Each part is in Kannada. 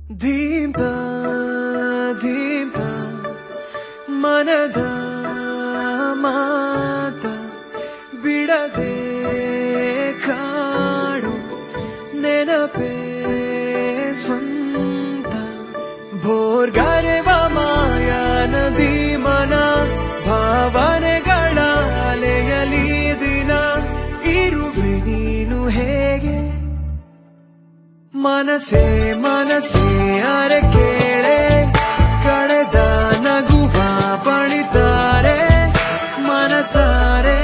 ದೀಪ ದೀಪ ಮನದ ಮಾತ ಬಿಡದೆ ಕಾಡು ನೆನಪೇ ಸ್ವಂತ ಭೋರ್ಗರೆವ ಮಾಯ ನದಿ ಮನ ಭಾವನೆಗಳ ಅಲೆಯಲಿ ದಿನ ಇರುವೆ ನೀನು ಹೇಗೆ ಮನಸೇ ಮನಸೇ ಅರೆ ಕೇಳೆ ಕಳೆದ ನಗುವ ಬಳಿತಾರೆ ಮನಸಾರೆ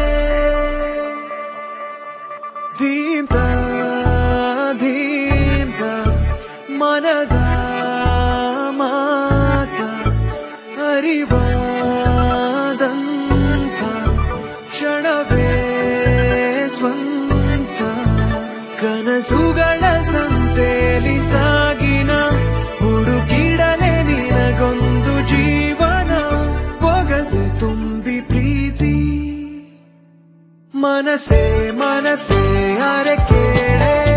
ದೀಪ ದೀಪ ಮನದ ಮಾತ ಅರಿವಾದಂತ ಕ್ಷಣವೇ ಸ್ವಂತ ಕನಸುಗಳ ಸಂತೇಲಿ ಸಾಗಿನ ಹುಡುಕಿಡಲೆ ನಿನಗೊಂದು ಜೀವನ ಒಗಸೆ ತುಂಬಿ ಪ್ರೀತಿ ಮನಸೇ ಮನಸೇ ಅರೆ ಕೇಳೆ